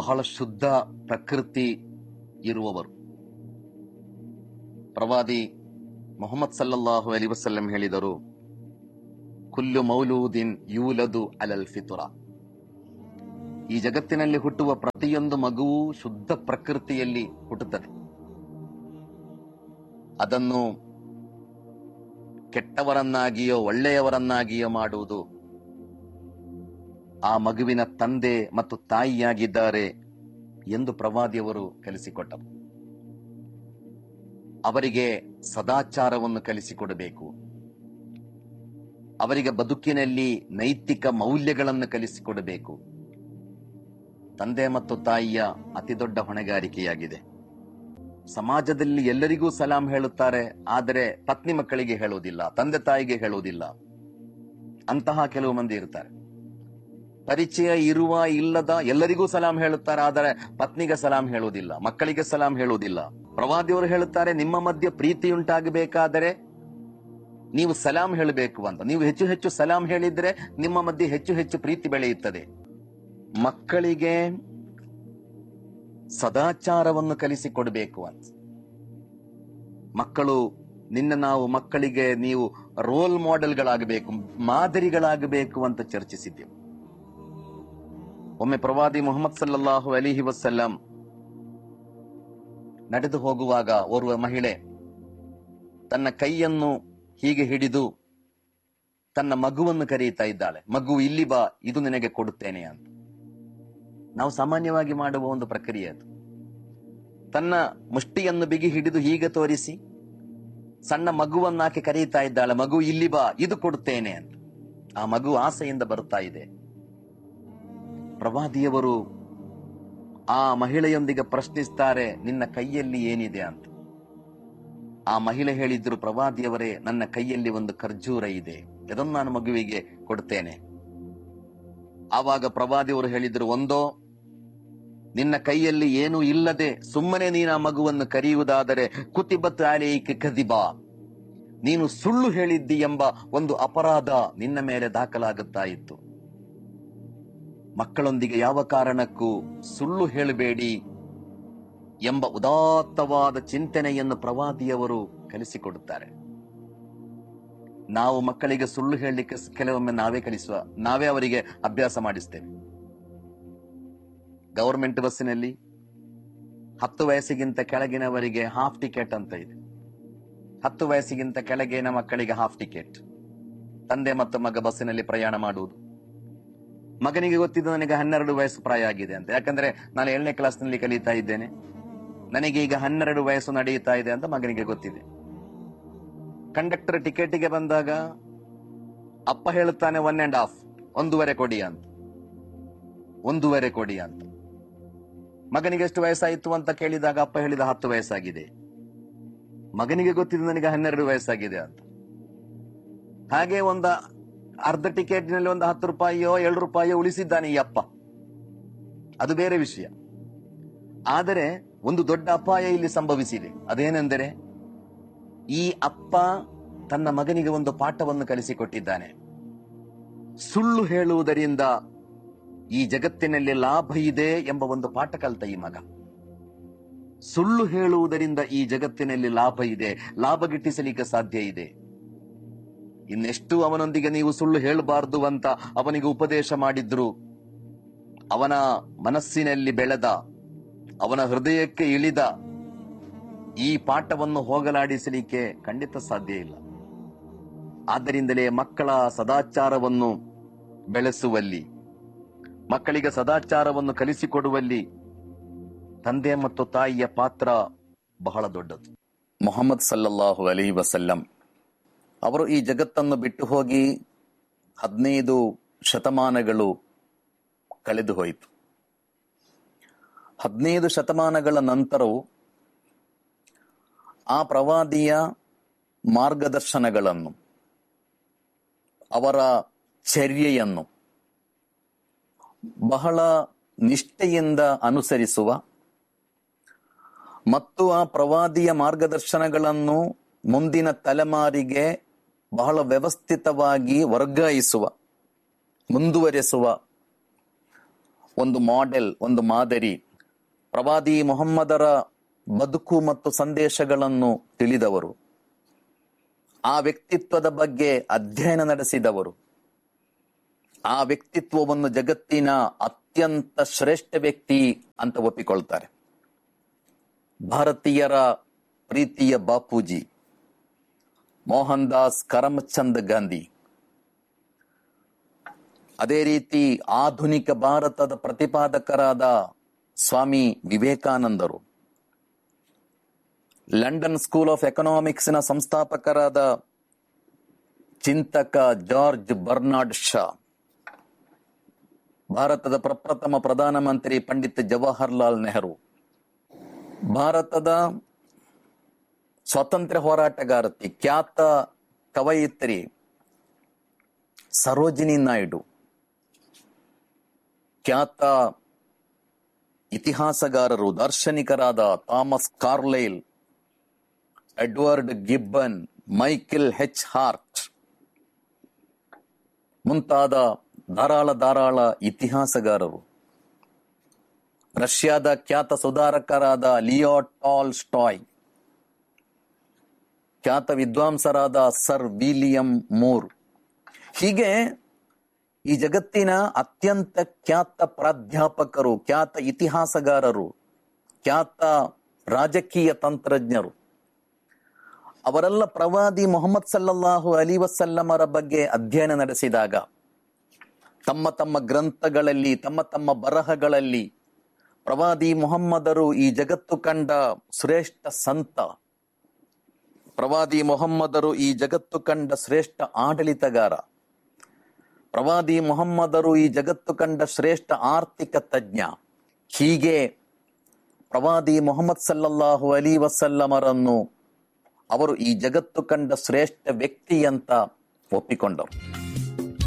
ಬಹಳ ಶುದ್ಧ ಪ್ರಕೃತಿ ಇರುವವರು ಪ್ರವಾದಿ ಮೊಹಮ್ಮದ್ ಸಲ್ಲಲ್ಲಾಹು ಅಲಿ ವಸಲ್ಲಂ ಹೇಳಿದರು ಕುಲ್ಲು ಮೌಲೂದಿನ್ ಯೂಲದು ಅಲಲ್ ಫಿತುರ ಈ ಜಗತ್ತಿನಲ್ಲಿ ಹುಟ್ಟುವ ಪ್ರತಿಯೊಂದು ಮಗುವು ಶುದ್ಧ ಪ್ರಕೃತಿಯಲ್ಲಿ ಹುಟ್ಟುತ್ತದೆ ಅದನ್ನು ಕೆಟ್ಟವರನ್ನಾಗಿಯೋ ಒಳ್ಳೆಯವರನ್ನಾಗಿಯೋ ಮಾಡುವುದು ಆ ಮಗುವಿನ ತಂದೆ ಮತ್ತು ತಾಯಿಯಾಗಿದ್ದಾರೆ ಎಂದು ಪ್ರವಾದಿಯವರು ಕಲಿಸಿಕೊಟ್ಟರು ಅವರಿಗೆ ಸದಾಚಾರವನ್ನು ಕಲಿಸಿಕೊಡಬೇಕು ಅವರಿಗೆ ಬದುಕಿನಲ್ಲಿ ನೈತಿಕ ಮೌಲ್ಯಗಳನ್ನು ಕಲಿಸಿಕೊಡಬೇಕು ತಂದೆ ಮತ್ತು ತಾಯಿಯ ಅತಿದೊಡ್ಡ ಹೊಣೆಗಾರಿಕೆಯಾಗಿದೆ ಸಮಾಜದಲ್ಲಿ ಎಲ್ಲರಿಗೂ ಸಲಾಂ ಹೇಳುತ್ತಾರೆ ಆದರೆ ಪತ್ನಿ ಮಕ್ಕಳಿಗೆ ಹೇಳುವುದಿಲ್ಲ ತಂದೆ ತಾಯಿಗೆ ಹೇಳುವುದಿಲ್ಲ ಅಂತಹ ಕೆಲವು ಮಂದಿ ಇರ್ತಾರೆ ಪರಿಚಯ ಇರುವ ಇಲ್ಲದ ಎಲ್ಲರಿಗೂ ಸಲಾಂ ಹೇಳುತ್ತಾರೆ ಆದರೆ ಪತ್ನಿಗೆ ಸಲಾಂ ಹೇಳುವುದಿಲ್ಲ ಮಕ್ಕಳಿಗೆ ಸಲಾಂ ಹೇಳುವುದಿಲ್ಲ ಪ್ರವಾದಿಯವರು ಹೇಳುತ್ತಾರೆ ನಿಮ್ಮ ಮಧ್ಯೆ ಪ್ರೀತಿಯುಂಟಾಗಬೇಕಾದರೆ ನೀವು ಸಲಾಂ ಹೇಳಬೇಕು ಅಂತ ನೀವು ಹೆಚ್ಚು ಹೆಚ್ಚು ಸಲಾಂ ಹೇಳಿದ್ರೆ ನಿಮ್ಮ ಮಧ್ಯೆ ಹೆಚ್ಚು ಹೆಚ್ಚು ಪ್ರೀತಿ ಬೆಳೆಯುತ್ತದೆ ಮಕ್ಕಳಿಗೆ ಸದಾಚಾರವನ್ನು ಕಲಿಸಿಕೊಡಬೇಕು ಅಂತ ಮಕ್ಕಳು ನಿನ್ನ ನಾವು ಮಕ್ಕಳಿಗೆ ನೀವು ರೋಲ್ ಮಾಡೆಲ್ಗಳಾಗಬೇಕು ಮಾದರಿಗಳಾಗಬೇಕು ಅಂತ ಚರ್ಚಿಸಿದ್ದೆವು ಒಮ್ಮೆ ಪ್ರವಾದಿ ಮೊಹಮ್ಮದ್ ಸಲ್ಲಲ್ಲಾಹು ಅಲಿಹಿ ವಸಲ್ಲಂ ನಡೆದು ಹೋಗುವಾಗ ಓರ್ವ ಮಹಿಳೆ ತನ್ನ ಕೈಯನ್ನು ಹೀಗೆ ಹಿಡಿದು ತನ್ನ ಮಗುವನ್ನು ಕರೆಯುತ್ತಾ ಇದ್ದಾಳೆ ಮಗು ಇಲ್ಲಿ ಬಾ ಇದು ನಿನಗೆ ಕೊಡುತ್ತೇನೆ ಅಂತ ನಾವು ಸಾಮಾನ್ಯವಾಗಿ ಮಾಡುವ ಒಂದು ಪ್ರಕ್ರಿಯೆ ಅದು ತನ್ನ ಮುಷ್ಟಿಯನ್ನು ಬಿಗಿ ಹಿಡಿದು ಹೀಗೆ ತೋರಿಸಿ ಸಣ್ಣ ಮಗುವನ್ನಾಕೆ ಕರೆಯುತ್ತಾ ಇದ್ದಾಳೆ ಮಗು ಇಲ್ಲಿ ಬಾ ಇದು ಕೊಡುತ್ತೇನೆ ಅಂತ ಆ ಮಗು ಆಸೆಯಿಂದ ಬರುತ್ತಾ ಇದೆ ಪ್ರವಾದಿಯವರು ಆ ಮಹಿಳೆಯೊಂದಿಗೆ ಪ್ರಶ್ನಿಸ್ತಾರೆ ನಿನ್ನ ಕೈಯಲ್ಲಿ ಏನಿದೆ ಅಂತ ಆ ಮಹಿಳೆ ಹೇಳಿದ್ರು ಪ್ರವಾದಿಯವರೇ ನನ್ನ ಕೈಯಲ್ಲಿ ಒಂದು ಖರ್ಜೂರ ಇದೆ ಇದನ್ನು ನಾನು ಮಗುವಿಗೆ ಕೊಡ್ತೇನೆ ಆವಾಗ ಪ್ರವಾದಿಯವರು ಹೇಳಿದ್ರು ಒಂದೋ ನಿನ್ನ ಕೈಯಲ್ಲಿ ಏನೂ ಇಲ್ಲದೆ ಸುಮ್ಮನೆ ನೀನು ಆ ಮಗುವನ್ನು ಕರೆಯುವುದಾದರೆ ಕುತಿಬತ್ ಆಲೇಕೆ ಕದಿಬಾ ನೀನು ಸುಳ್ಳು ಹೇಳಿದ್ದಿ ಎಂಬ ಒಂದು ಅಪರಾಧ ನಿನ್ನ ಮೇಲೆ ದಾಖಲಾಗುತ್ತಾ ಇತ್ತು ಮಕ್ಕಳೊಂದಿಗೆ ಯಾವ ಕಾರಣಕ್ಕೂ ಸುಳ್ಳು ಹೇಳಬೇಡಿ ಎಂಬ ಉದಾತ್ತವಾದ ಚಿಂತನೆಯನ್ನು ಪ್ರವಾದಿಯವರು ಕಲಿಸಿಕೊಡುತ್ತಾರೆ ನಾವು ಮಕ್ಕಳಿಗೆ ಸುಳ್ಳು ಹೇಳಲಿಕ್ಕೆ ಕೆಲವೊಮ್ಮೆ ನಾವೇ ಕಲಿಸುವ ನಾವೇ ಅವರಿಗೆ ಅಭ್ಯಾಸ ಮಾಡಿಸ್ತೇವೆ ಗವರ್ಮೆಂಟ್ ಬಸ್ಸಿನಲ್ಲಿ ಹತ್ತು ವಯಸ್ಸಿಗಿಂತ ಕೆಳಗಿನವರಿಗೆ ಹಾಫ್ ಟಿಕೆಟ್ ಅಂತ ಇದೆ ಹತ್ತು ವಯಸ್ಸಿಗಿಂತ ಕೆಳಗಿನ ಮಕ್ಕಳಿಗೆ ಹಾಫ್ ಟಿಕೆಟ್ ತಂದೆ ಮತ್ತು ಮಗ ಬಸ್ಸಿನಲ್ಲಿ ಪ್ರಯಾಣ ಮಾಡುವುದು ಮಗನಿಗೆ ಗೊತ್ತಿದ್ದು ನನಗೆ ಹನ್ನೆರಡು ವಯಸ್ಸು ಪ್ರಾಯ ಆಗಿದೆ ಅಂತ ಯಾಕಂದ್ರೆ ನಾನು ಏಳನೇ ಕ್ಲಾಸ್ನಲ್ಲಿ ಕಲಿತಾ ಇದ್ದೇನೆ ನನಗೆ ಈಗ ಹನ್ನೆರಡು ವಯಸ್ಸು ನಡೆಯುತ್ತಾ ಇದೆ ಅಂತ ಮಗನಿಗೆ ಗೊತ್ತಿದೆ ಕಂಡಕ್ಟರ್ ಟಿಕೆಟಿಗೆ ಬಂದಾಗ ಅಪ್ಪ ಹೇಳುತ್ತಾನೆ ಒನ್ ಅಂಡ್ ಹಾಫ್ ಒಂದೂವರೆ ಕೊಡಿ ಅಂತ ಒಂದೂವರೆ ಕೊಡಿ ಅಂತ ಮಗನಿಗೆ ಎಷ್ಟು ವಯಸ್ಸಾಯಿತು ಅಂತ ಕೇಳಿದಾಗ ಅಪ್ಪ ಹೇಳಿದ ಹತ್ತು ವಯಸ್ಸಾಗಿದೆ ಮಗನಿಗೆ ಗೊತ್ತಿದ್ದು ನನಗೆ ಹನ್ನೆರಡು ವಯಸ್ಸಾಗಿದೆ ಅಂತ ಹಾಗೆ ಒಂದು ಅರ್ಧ ಟಿಕೆಟ್ನಲ್ಲಿ ಒಂದು ಹತ್ತು ರೂಪಾಯಿಯೋ ಏಳು ರೂಪಾಯಿಯೋ ಉಳಿಸಿದ್ದಾನೆ ಈ ಅಪ್ಪ ಅದು ಬೇರೆ ವಿಷಯ ಆದರೆ ಒಂದು ದೊಡ್ಡ ಅಪಾಯ ಇಲ್ಲಿ ಸಂಭವಿಸಿದೆ ಅದೇನೆಂದರೆ ಈ ಅಪ್ಪ ತನ್ನ ಮಗನಿಗೆ ಒಂದು ಪಾಠವನ್ನು ಕಲಿಸಿಕೊಟ್ಟಿದ್ದಾನೆ ಸುಳ್ಳು ಹೇಳುವುದರಿಂದ ಈ ಜಗತ್ತಿನಲ್ಲಿ ಲಾಭ ಇದೆ ಎಂಬ ಒಂದು ಪಾಠ ಕಲಿತ ಈ ಮಗ ಸುಳ್ಳು ಹೇಳುವುದರಿಂದ ಈ ಜಗತ್ತಿನಲ್ಲಿ ಲಾಭ ಇದೆ ಲಾಭ ಗಿಟ್ಟಿಸಲಿಕ್ಕೆ ಸಾಧ್ಯ ಇದೆ ಇನ್ನೆಷ್ಟು ಅವನೊಂದಿಗೆ ನೀವು ಸುಳ್ಳು ಹೇಳಬಾರದು ಅಂತ ಅವನಿಗೆ ಉಪದೇಶ ಮಾಡಿದ್ರು ಅವನ ಮನಸ್ಸಿನಲ್ಲಿ ಬೆಳೆದ ಅವನ ಹೃದಯಕ್ಕೆ ಇಳಿದ ಈ ಪಾಠವನ್ನು ಹೋಗಲಾಡಿಸಲಿಕ್ಕೆ ಖಂಡಿತ ಸಾಧ್ಯ ಇಲ್ಲ ಆದ್ದರಿಂದಲೇ ಮಕ್ಕಳ ಸದಾಚಾರವನ್ನು ಬೆಳೆಸುವಲ್ಲಿ ಮಕ್ಕಳಿಗೆ ಸದಾಚಾರವನ್ನು ಕಲಿಸಿಕೊಡುವಲ್ಲಿ ತಂದೆ ಮತ್ತು ತಾಯಿಯ ಪಾತ್ರ ಬಹಳ ದೊಡ್ಡದು ಮೊಹಮ್ಮದ್ ಸಲ್ಲಲ್ಲಾಹು ಅಲಿ ವಸಲ್ಲಂ ಅವರು ಈ ಜಗತ್ತನ್ನು ಬಿಟ್ಟು ಹೋಗಿ ಹದಿನೈದು ಶತಮಾನಗಳು ಕಳೆದು ಹೋಯಿತು ಹದಿನೈದು ಶತಮಾನಗಳ ನಂತರವೂ ಆ ಪ್ರವಾದಿಯ ಮಾರ್ಗದರ್ಶನಗಳನ್ನು ಅವರ ಚರ್ಯೆಯನ್ನು ಬಹಳ ನಿಷ್ಠೆಯಿಂದ ಅನುಸರಿಸುವ ಮತ್ತು ಆ ಪ್ರವಾದಿಯ ಮಾರ್ಗದರ್ಶನಗಳನ್ನು ಮುಂದಿನ ತಲೆಮಾರಿಗೆ ಬಹಳ ವ್ಯವಸ್ಥಿತವಾಗಿ ವರ್ಗಾಯಿಸುವ ಮುಂದುವರೆಸುವ ಒಂದು ಮಾಡೆಲ್ ಒಂದು ಮಾದರಿ ಪ್ರವಾದಿ ಮೊಹಮ್ಮದರ ಬದುಕು ಮತ್ತು ಸಂದೇಶಗಳನ್ನು ತಿಳಿದವರು ಆ ವ್ಯಕ್ತಿತ್ವದ ಬಗ್ಗೆ ಅಧ್ಯಯನ ನಡೆಸಿದವರು ಆ ವ್ಯಕ್ತಿತ್ವವನ್ನು ಜಗತ್ತಿನ ಅತ್ಯಂತ ಶ್ರೇಷ್ಠ ವ್ಯಕ್ತಿ ಅಂತ ಒಪ್ಪಿಕೊಳ್ತಾರೆ ಭಾರತೀಯರ ಪ್ರೀತಿಯ ಬಾಪೂಜಿ ಮೋಹನ್ ದಾಸ್ ಕರಮಚಂದ್ ಗಾಂಧಿ ಅದೇ ರೀತಿ ಆಧುನಿಕ ಭಾರತದ ಪ್ರತಿಪಾದಕರಾದ ಸ್ವಾಮಿ ವಿವೇಕಾನಂದರು ಲಂಡನ್ ಸ್ಕೂಲ್ ಆಫ್ ಎಕನಾಮಿಕ್ಸ್ನ ಸಂಸ್ಥಾಪಕರಾದ ಚಿಂತಕ ಜಾರ್ಜ್ ಬರ್ನಾರ್ಡ್ ಶಾ ಭಾರತದ ಪ್ರಪ್ರಥಮ ಪ್ರಧಾನಮಂತ್ರಿ ಪಂಡಿತ್ ಜವಾಹರ್ಲಾಲ್ ನೆಹರು ಭಾರತದ ಸ್ವಾತಂತ್ರ್ಯ ಹೋರಾಟಗಾರತಿ ಖ್ಯಾತ ಕವಯಿತ್ರಿ ಸರೋಜಿನಿ ನಾಯ್ಡು ಖ್ಯಾತ ಇತಿಹಾಸಗಾರರು ದಾರ್ಶನಿಕರಾದ Thomas Carlyle Edward Gibbon Michael H Hart ಮುಂತಾದ ಧಾರಾಳ ಧಾರಾಳ ಇತಿಹಾಸಗಾರರು ರಷ್ಯಾದ ಖ್ಯಾತ ಸುಧಾರಕರಾದ ಲಿಯೋ ಟಾಲ್ ಸ್ಟಾಯ್ ಖ್ಯಾತ ವಿದ್ವಾಂಸರಾದ ಸರ್ ವಿಲಿಯಂ ಮೂರ್ ಹೀಗೆ ಈ ಜಗತ್ತಿನ ಅತ್ಯಂತ ಖ್ಯಾತ ಪ್ರಾಧ್ಯಾಪಕರು ಖ್ಯಾತ ಇತಿಹಾಸಗಾರರು ಖ್ಯಾತ ರಾಜಕೀಯ ತಂತ್ರಜ್ಞರು ಅವರೆಲ್ಲ ಪ್ರವಾದಿ ಮೊಹಮ್ಮದ್ ಸಲ್ಲಲ್ಲಾಹು ಅಲಿ ವಸಲ್ಲಮರ ಬಗ್ಗೆ ಅಧ್ಯಯನ ನಡೆಸಿದಾಗ ತಮ್ಮ ತಮ್ಮ ಗ್ರಂಥಗಳಲ್ಲಿ ತಮ್ಮ ತಮ್ಮ ಬರಹಗಳಲ್ಲಿ ಪ್ರವಾದಿ ಮೊಹಮ್ಮದರು ಈ ಜಗತ್ತು ಕಂಡ ಶ್ರೇಷ್ಠ ಸಂತ ಪ್ರವಾದಿ ಮೊಹಮ್ಮದರು ಈ ಜಗತ್ತು ಕಂಡ ಶ್ರೇಷ್ಠ ಆಡಳಿತಗಾರ ಪ್ರವಾದಿ ಮೊಹಮ್ಮದರು ಈ ಜಗತ್ತು ಕಂಡ ಶ್ರೇಷ್ಠ ಆರ್ಥಿಕ ತಜ್ಞ ಹೀಗೆ ಪ್ರವಾದಿ ಮೊಹಮ್ಮದ್ ಸಲ್ಲಲ್ಲಾಹು ಅಲಿ ವಸಲ್ಲಮರನ್ನು ಅವರು ಈ ಜಗತ್ತು ಕಂಡ ಶ್ರೇಷ್ಠ ವ್ಯಕ್ತಿ ಅಂತ ಒಪ್ಪಿಕೊಂಡರು